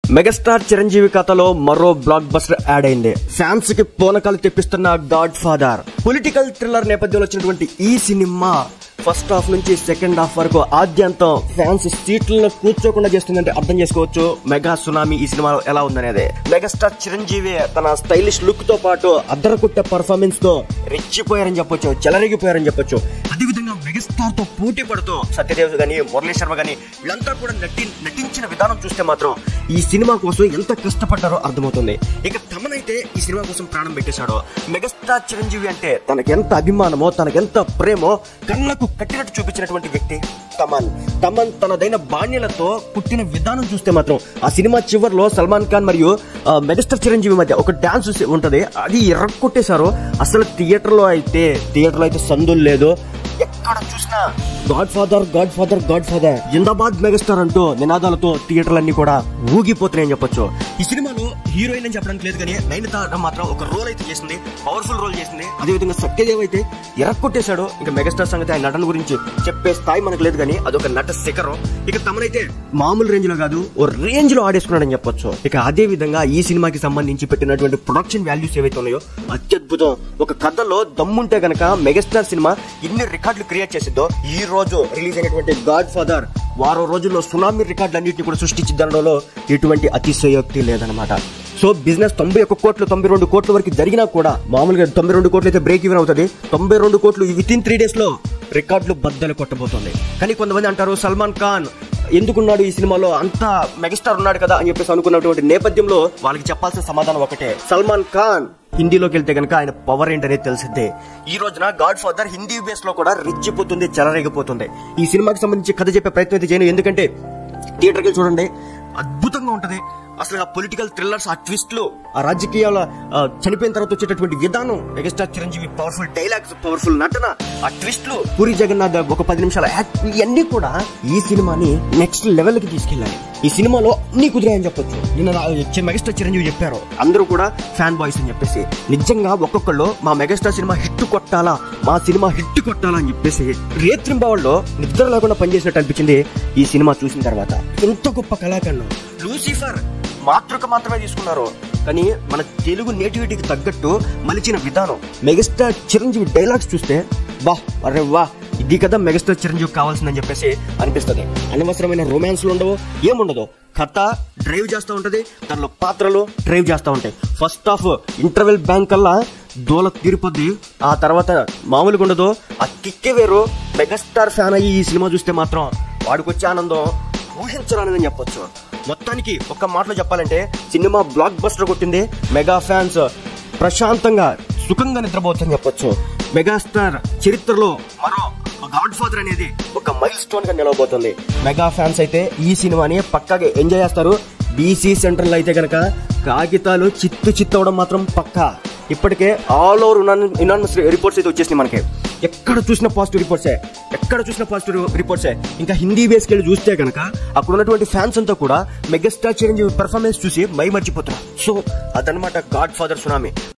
megastar Chiranjeevi కథలో మరో blockbuster add అయింది ఫ్యాన్స్ కి పూనకాలు తెప్పిస్తున్న గాడ్ ఫాదర్ పొలిటికల్ థ్రిల్లర్ నేపథ్యంలో వచ్చినటువంటి ఈ సినిమా ఫస్ట్ హాఫ్ నుంచి సెకండ్ హాఫ్ వరకు ఆద్యంతం ఫ్యాన్స్ సీట్లలో కూర్చోకుండా చేస్తుందంటే అర్థం చేసుకోవచ్చు మెగా సునామీ ఈ సినిమా ఎలా ఉందనేది మెగాస్టార్ చిరంజీవి తన స్టైలిష్ లుక్ తో పాటు అద్దరకుట్ట పర్ఫార్మెన్స్ తో రెచ్చిపోయారని చెప్పొచ్చు చెలరేగిపోయారని చెప్పొచ్చు అదేవిధంగా మెగాస్టార్ తో పోటీ పడుతూ సత్యదేవ్ గాని మురళీ శర్మ గాని వీళ్ళంతా కూడా నటి నటించిన విధానం చూస్తే మాత్రం ఈ సినిమా కోసం ఎంత కష్టపడ్డారో అర్థమవుతుంది ఇక తమనైతే ఈ సినిమా కోసం ప్రాణం పెట్టేశాడో మెగాస్టార్ చిరంజీవి అంటే తనకెంత అభిమానమో తనకెంత ప్రేమో కళ్ళకు కట్టినట్టు చూపించినటువంటి వ్యక్తి తమన్ తమన్ తనదైన బాణ్యలతో పుట్టిన విధానం చూస్తే మాత్రం ఆ సినిమా చివర్లో సల్మాన్ ఖాన్ మరియు ఆ, మెగాస్టార్ చిరంజీవి మధ్య ఒక డాన్స్ ఉంటది అది ఎర్రకొట్టేశారు అసలు థియేటర్ లో అయితే థియేటర్ లో అయితే సందులు లేదు ఎక్కడ చూసినా Godfather Godfather Godfather Zindabad megastar అంటూ నినాదాలతో థియేటర్లన్నీ కూడా ఊగిపోతున్నాయని చెప్పొచ్చు ఈ సినిమాలో హీరోయిన్ అని చెప్పడానికి లేదు కానీ నైనతార మాత్రం ఒక రోల్ అయితే చేసింది పవర్ఫుల్ రోల్ చేసింది అదేవిధంగా సత్యదేవ్ అయితే ఎరక్కొట్టేశాడు ఇంకా మెగాస్టార్ సంగతి ఆయన నటన గురించి చెప్పే స్థాయి మనకు లేదు కానీ అదొక నట శిఖరం ఇక తమనైతే మామూలు రేంజ్ లో కాదు ఓ రేంజ్ లో ఆడేసుకున్నాడని చెప్పొచ్చు ఇక అదే విధంగా ఈ సినిమాకి సంబంధించి పెట్టినటువంటి ప్రొడక్షన్ వాల్యూస్ ఏవైతే ఉన్నాయో అత్యద్భుతం ఒక కథలో దమ్ముంటే గనక మెగాస్టార్ సినిమా ఇన్ని రికార్డులు క్రియేట్ చేసిద్దో ఈ రోజు రిలీజ్ అయినటువంటి గాడ్ ఫాదర్ వారం రోజుల్లో సునామీ రికార్డులన్నింటినీ కూడా సృష్టించడంలో ఎటువంటి అతిశయోక్తి లేదనమాట సో బిజినెస్ తొంభై ఒక్క కోట్లు తొంభై రెండు కోట్ల వరకు జరిగినా కూడా మామూలుగా తొంభై రెండు కోట్లు అయితే బ్రేక్ ఈవెన్ అవుతుంది తొంభై రెండు కోట్లు విత్ ఇన్ త్రీ డేస్ లో రికార్డులు బద్దలు కొట్టబోతుంది కానీ కొంతమంది అంటారు సల్మాన్ ఖాన్ ఎందుకున్నాడు ఈ సినిమాలో అంత మెగాస్టార్ ఉన్నాడు కదా అని చెప్పేసి అనుకున్నటువంటి నేపథ్యంలో వాళ్ళకి చెప్పాల్సిన సమాధానం ఒకటే సల్మాన్ ఖాన్ హిందీలోకి వెళ్తే కనుక ఆయన పవర్ ఏంటనేది తెలిసిందే ఈ రోజున గాడ్ ఫాదర్ హిందీ బేస్ లో కూడా రెచ్చిపోతుంది చెలరేగిపోతుంది ఈ సినిమాకి సంబంధించి కథ చెప్పే ప్రయత్నం అయితే చేయను ఎందుకంటే థియేటర్కి వెళ్ళి చూడండి అద్భుతంగా ఉంటది అసలు ఆ పొలిటికల్ థ్రిల్లర్స్ ఆ ట్విస్ట్లు ఆ రాజకీయాల ఆ, చనిపోయిన తర్వాత వచ్చేటటువంటి విధానం megastar Chiranjeevi powerful dialogues powerful నటన ఆ ట్విస్ట్లు పూరి జగన్నాథ్ ఒక పది నిమిషాల యాక్ట్ ఇవన్నీ కూడా ఈ సినిమాని నెక్స్ట్ లెవెల్ కి తీసుకెళ్ళాలి ఈ సినిమాలో అన్ని కుదిరాయని చెప్పొచ్చు నిన్న రా- చి- మెగాస్టార్ చిరంజీవి చెప్పారు అందరూ కూడా ఫ్యాన్ బాయ్స్ అని చెప్పేసి నిజంగా ఒక్కొక్కళ్ళు మా మెగాస్టార్ సినిమా హిట్ కొట్టాలా మా సినిమా హిట్ కొట్టాలా అని చెప్పేసి రేత్రింబావుల్లో నిద్ర లేకుండా పనిచేసినట్టు అనిపించింది ఈ సినిమా చూసిన తర్వాత ఎంత గొప్ప కళాఖండం లూసిఫర్ మాతృక మాత్రమే తీసుకున్నారు కానీ మన తెలుగు నేటివిటీకి తగ్గట్టు మలిచిన విధానం మెగాస్టార్ చిరంజీవి డైలాగ్స్ చూస్తే వా అరే వా ఇది కదా మెగాస్టార్ చిరంజీవి కావాల్సిందని చెప్పేసి అనిపిస్తుంది అనవసరమైన రొమాన్స్లు ఉండవు ఏముండదు కథ డ్రైవ్ చేస్తూ ఉంటది దానిలో పాత్రలు డ్రైవ్ చేస్తూ ఉంటాయి ఫస్ట్ ఆఫ్ ఇంటర్వెల్ బ్యాంక్ కల్లా దూల తీరిపోద్ది ఆ తర్వాత మామూలుగా ఉండదు ఆ కిక్కే వేరు మెగాస్టార్ ఫ్యాన్ అయ్యి ఈ సినిమా చూస్తే మాత్రం వాడికి వచ్చే ఆనందం ఊహించరానిదని చెప్పొచ్చు మొత్తానికి ఒక్క మాటలో చెప్పాలంటే సినిమా బ్లాక్ బస్టర్ కొట్టింది మెగా ఫ్యాన్స్ ప్రశాంతంగా సుఖంగా నిద్రపోవచ్చని చెప్పొచ్చు మెగాస్టార్ చరిత్రలో మరో గాడ్ ఫాదర్ అనేది ఒక మైల్ స్టోన్ గా నిలవబోతుంది మెగా ఫ్యాన్స్ అయితే ఈ సినిమాని పక్కాగా ఎంజాయ్ చేస్తారు బీసీ సెంట్రల్ అయితే గనక కాగితాలు చిత్తు చిత్తు అవడం మాత్రం పక్కా ఇప్పటికే ఆల్ ఓవర్ ఇనానమస్ రిపోర్ట్స్ అయితే వచ్చేసినాయి మనకి ఎక్కడ చూసిన పాజిటివ్ రిపోర్ట్సే ఎక్కడ చూసిన పాజిటివ్ రిపోర్ట్సే ఇంకా హిందీ బేస్కి వెళ్ళి చూస్తే కనుక అక్కడ ఉన్నటువంటి ఫ్యాన్స్ అంతా కూడా మెగాస్టార్ చిరంజీవి పెర్ఫార్మెన్స్ చూసి మై మర్చిపోతున్నారు సో అదనమాట గాడ్ ఫాదర్ సునామీ